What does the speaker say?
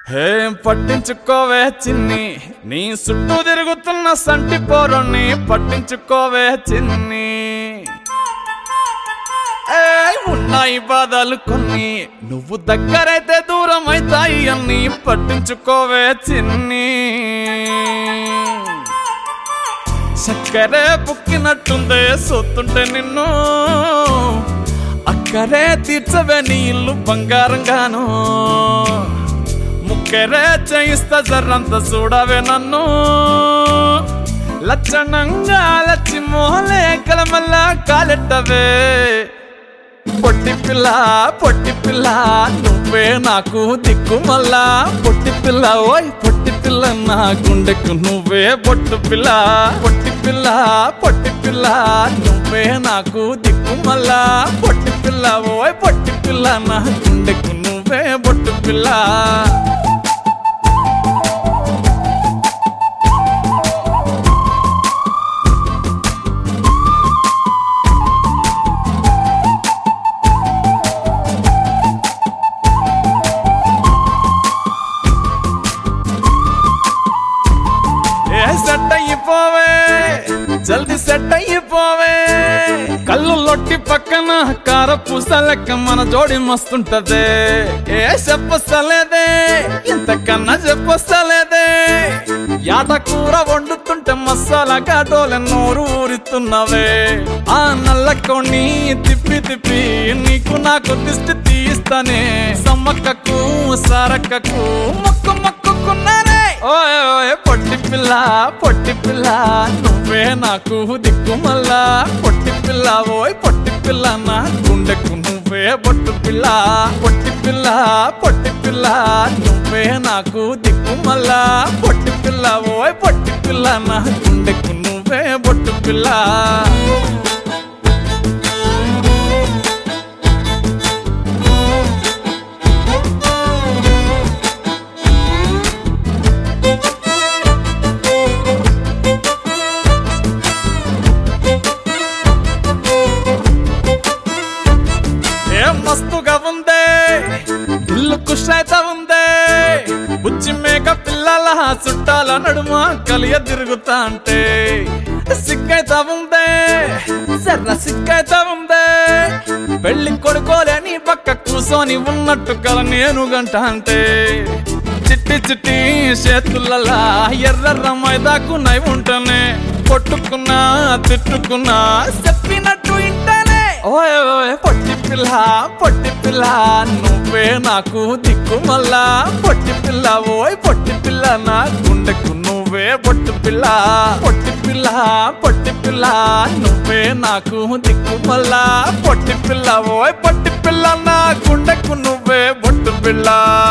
ఏం పట్టించుకోవే చిన్ని నీ చుట్టూ తిరుగుతున్న సంటి పోరుని పట్టించుకోవే చిన్ని ఏయ్, ఉన్నాయి బాధలు కొన్ని నువ్వు దగ్గరైతే దూరం అవుతాయి అన్ని పట్టించుకోవే చిన్ని చక్కరే పుక్కినట్టుందే సొత్తుంటే నిన్ను అక్కరే తీర్చవే నీ ఇల్లు బంగారంగాను ముక్కరే చేయిస్తా జర్రంత చూడవే నన్ను లచ్చణంగా లచ్చి మోహలే కలమల్ల కాలెట్టవే పొట్టి పిల్ల పొట్టి పిల్ల నువ్వే నాకు దిక్కు మళ్ళా పొట్టి పిల్ల ఓయ్ పొట్టి పిల్ల నా గుండెకు నువ్వే పొట్టు పిల్ల పొట్టి పిల్ల పొట్టి పిల్ల నువ్వే నాకు దిక్కు మళ్ళా పొట్టి పిల్ల ఓయ్ పొట్టి పిల్ల నా గుండెకు నువ్వే పొట్టు పిల్ల ఏ సెట్ అయిపోవే జల్ది సెట్ అయిపోవే కళ్ళు లొట్టి పక్కన కార పూసలెక్క మన జోడి మస్తుంటదే ఏ చెప్పస్తలేదే ఇంతకన్నా చెప్పస్తలేదే యాట కూర వండుతుంటే మసాలా కాటోలే నోరు ఊరిస్తున్నవే ఆ నల్ల కొన్ని తిప్పి తిప్పి నీకు నాకు దిష్టి తీస్తానే సమ్మక్కకు సారక్కకు మొక్కు మొక్కుకున్నానే ఓయ్ ఓయ్ పొట్టి పిల్ల పొట్టి పిల్ల నువ్వే నాకు దిక్కు మళ్ళా పొట్టి పిల్ల ఓయ్ పొట్టి పిల్ల నా గుండెకు నువ్వే పొట్టు పిల్ల పొట్టి పిల్ల పొట్టి పిల్ల నువ్వే నాకు దిక్కు మళ్ళా పొట్టి పిల్ల ఓయ్ పొట్టి పిల్ల నా గుండెకు నువ్వే పొట్టు పిల్ల ఏం మస్తుగా ఉందే ఇల్లు కుషైతే ఉందే బుచ్చి మేక పిల్లల చుట్టాల నడుమ కలియ తిరుగుతా అంటే సిగ్గైతే ఉందే సర్ర సిగ్గైతే ఉందే పెళ్లి కొడుకోలేని పక్క కూసోని ఉన్నట్టు కల నేను గంట అంటే చిట్టి చిట్టి చేతులలా ఎర్ర మైదాకు నై ఉంటనే కొట్టుకున్నా తిట్టుకున్నా చెప్పినట్టు ఇంటనే ఓయ్ ఓయ్ పొట్టి పిల్ల పొట్టి పిల్ల నువ్వే నాకు దిక్కు మళ్ళా పొట్టి పిల్ల ఓయ్ పొట్టి పిల్ల నా గుండెకు నువ్వే పొట్టు పిల్ల పొట్టి పిల్ల పొట్టి పిల్ల నువ్వే నాకు దిక్కు మళ్ళా పొట్టి పిల్ల ఓయ్ పొట్టి పిల్ల నా గుండెకు నువ్వే పొట్టు పిల్ల